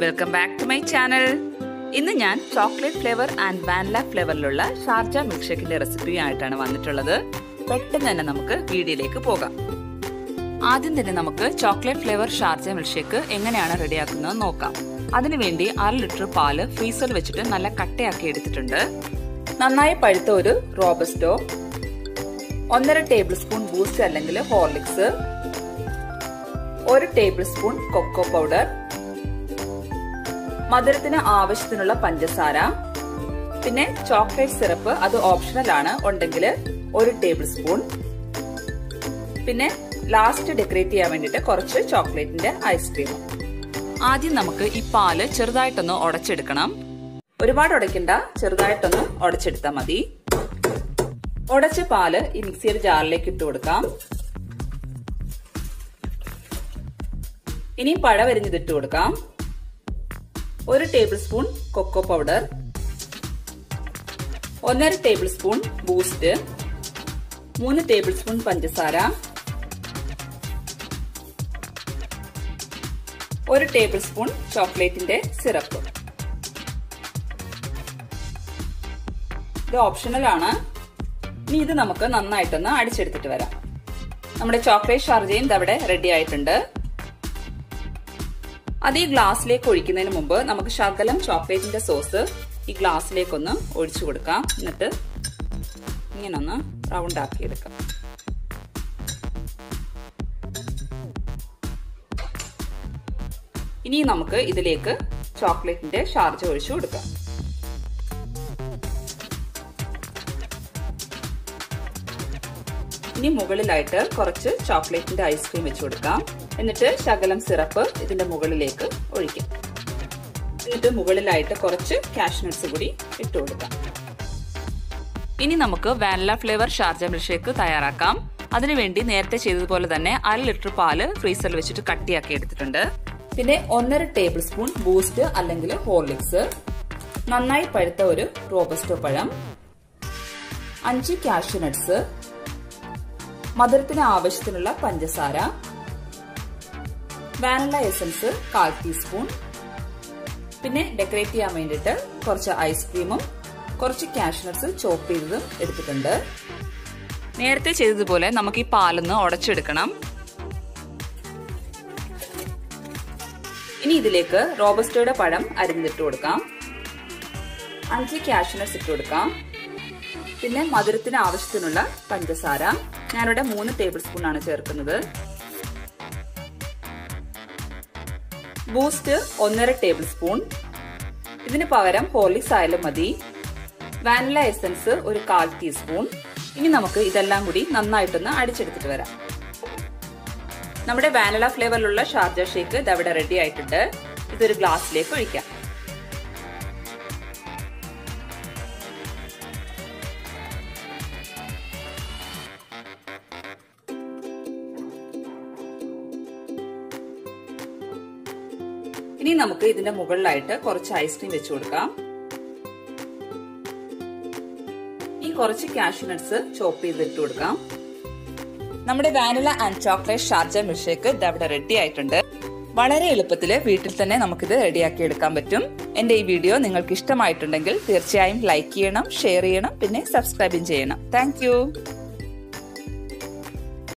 welcome back to my channel ഇന്ന് ഞാൻ chocolate flavour and vanilla ഫ്ലേവറിലുള്ള ഷാർജ മിൽക്ക് ഷേക്കിന്റെ റെസിപ്പിയായിട്ടാണ് വന്നിട്ടുള്ളത് പെട്ടെന്ന് തന്നെ നമുക്ക് വീഡിയോയിലേക്ക് പോകാം ആദ്യം തന്നെ നമുക്ക് chocolate flavour Sharjah milkshake എങ്ങനെയാണ് റെഡിയാക്കുന്നത് നോക്കാം അതിനുവേണ്ടി അര ലിറ്റർ പാല് ഫ്രീസറിൽ വെച്ചിട്ട് നല്ല കട്ടയാക്കി എടുത്തിട്ടുണ്ട് നന്നായി പഴുത്ത ഒരു റോബസ്റ്റോ ഒന്നര ടേബിൾ സ്പൂൺ ബൂസ്റ്റ് അല്ലെങ്കിൽ ഹോർലിക്സ് ഒരു ടേബിൾ സ്പൂൺ കൊക്കോ പൗഡർ മധുരത്തിന് ആവശ്യത്തിനുള്ള പഞ്ചസാര പിന്നെ ചോക്ലേറ്റ് സിറപ്പ് അത് ഓപ്ഷണൽ ആണ് ഉണ്ടെങ്കിൽ ഒരു ടേബിൾ സ്പൂൺ പിന്നെ ലാസ്റ്റ് ഡെക്കറേറ്റ് ചെയ്യാൻ വേണ്ടിയിട്ട് കുറച്ച് ചോക്ലേറ്റിന്റെ ഐസ്ക്രീം ആദ്യം നമുക്ക് ഈ പാല് ചെറുതായിട്ടൊന്ന് ഉടച്ചെടുക്കണം ഒരുപാട് ഉടയ്ക്കണ്ട ചെറുതായിട്ടൊന്ന് ഉടച്ചെടുത്താൽ മതി ഉടച്ച പാല് ഈ മിക്സിയുടെ ജാറിലേക്ക് ഇട്ട് കൊടുക്കാം ഇനി പഴവരിഞ്ഞത് ഇട്ട് കൊടുക്കാം ഒരു ടേബിൾ സ്പൂൺ കൊക്കോ പൗഡർ ഒന്നര ടേബിൾ സ്പൂൺ ബൂസ്റ്റ് മൂന്ന് ടേബിൾ സ്പൂൺ പഞ്ചസാര ഒരു ടേബിൾ സ്പൂൺ ചോക്ലേറ്റിന്റെ സിറപ്പ് ഇത് ഓപ്ഷണൽ ആണ് ഇനി ഇത് നമുക്ക് നന്നായിട്ടൊന്ന് അടിച്ചെടുത്തിട്ട് വരാം നമ്മുടെ ചോക്ലേറ്റ് ഷാർജയും ഇതവിടെ റെഡി ആയിട്ടുണ്ട് അത് ഈ ഗ്ലാസ്സിലേക്ക് ഒഴിക്കുന്നതിന് മുമ്പ് നമുക്ക് ശകലം ചോക്ലേറ്റിന്റെ സോസ് ഈ ഗ്ലാസ്സിലേക്കൊന്ന് ഒഴിച്ചു കൊടുക്കാം എന്നിട്ട് ഇങ്ങനെ ഒന്ന് റൗണ്ട് ആക്കി എടുക്കാം ഇനി നമുക്ക് ഇതിലേക്ക് ചോക്ലേറ്റിന്റെ ഷാർജ ഒഴിച്ചു കൊടുക്കാം ഇനി മുകളിലായിട്ട് കുറച്ച് ചോക്ലേറ്റിന്റെ ഐസ്ക്രീം വെച്ച് കൊടുക്കാം എന്നിട്ട് ശകലം സിറപ്പ് ഇതിന്റെ മുകളിലേക്ക് ഒഴിക്കാം എന്നിട്ട് മുകളിലായിട്ട് കുറച്ച് കാഷ്നട്സ് കൂടി ഇട്ട് കൊടുക്കാം ഇനി നമുക്ക് vanilla flavour Sharjah milkshake തയ്യാറാക്കാം അതിനുവേണ്ടി നേരത്തെ ചെയ്തതുപോലെ തന്നെ അര ലിറ്റർ പാല് ഫ്രീസറിൽ വെച്ചിട്ട് കട്ടിയാക്കി എടുത്തിട്ടുണ്ട് പിന്നെ ഒന്നര ടേബിൾ സ്പൂൺ ബൂസ്റ്റ് അല്ലെങ്കിൽ ഹോർലിക്സ് നന്നായി പഴുത്ത ഒരു റോബസ്റ്റോ പഴം അഞ്ച് കാഷ്യൂ നട്ട്സ് മധുരത്തിന് ആവശ്യത്തിനുള്ള പഞ്ചസാര വാനില എസൻസ് കാൽ ടീസ്പൂൺ പിന്നെ ഡെക്കറേറ്റ് ചെയ്യാൻ വേണ്ടിയിട്ട് കുറച്ച് ഐസ്ക്രീമും കുറച്ച് കാഷ്നട്സ് ചോപ്പ് ചെയ്തതും എടുത്തിട്ടുണ്ട് നേരത്തെ ചെയ്തതുപോലെ നമുക്ക് ഈ പാലൊന്ന് ഉടച്ചെടുക്കണം ഇനി ഇതിലേക്ക് റോബസ്റ്റോയുടെ പഴം അരിഞ്ഞിട്ട് കൊടുക്കാം അഞ്ച് കാഷ്നട്സ് ഇട്ട് കൊടുക്കാം പിന്നെ മധുരത്തിന് ആവശ്യത്തിനുള്ള പഞ്ചസാര ഞാനിവിടെ മൂന്ന് ടേബിൾ സ്പൂൺ ആണ് ചേർക്കുന്നത് ബൂസ്റ്റ് ഒന്നര ടേബിൾ സ്പൂൺ ഇതിന് പകരം ഹോർലിക്സ് ആയാലും മതി വാനില എസൻസ് ഒരു കാൽ ടീസ്പൂൺ ഇനി നമുക്ക് ഇതെല്ലാം കൂടി നന്നായിട്ടൊന്ന് അടിച്ചെടുത്തിട്ട് വരാം നമ്മുടെ വാനില ഫ്ലേവറിലുള്ള ഷാർജ ഷേക്ക് ഇതവിടെ റെഡി ആയിട്ടുണ്ട് ഇതൊരു ഗ്ലാസ്സിലേക്ക് ഒഴിക്കാം ഇനി നമുക്ക് ഇതിന്റെ മുകളിലായിട്ട് കുറച്ച് ഐസ്ക്രീം വെച്ചു കൊടുക്കാം ഈ കുറച്ച് കാഷ്യൂ നട്ട്സ് ചോപ്പ് ചെയ്തിട്ട് കൊടുക്കാം നമ്മുടെ vanilla and chocolate Sharjah milkshake ഇതവിടെ റെഡി ആയിട്ടുണ്ട് വളരെ എളുപ്പത്തിൽ വീട്ടിൽ തന്നെ നമുക്കിത് റെഡിയാക്കി എടുക്കാൻ പറ്റും എന്റെ ഈ വീഡിയോ നിങ്ങൾക്ക് ഇഷ്ടമായിട്ടുണ്ടെങ്കിൽ തീർച്ചയായും ലൈക്ക് ചെയ്യണം ഷെയർ ചെയ്യണം പിന്നെ സബ്സ്ക്രൈബും ചെയ്യണം താങ്ക്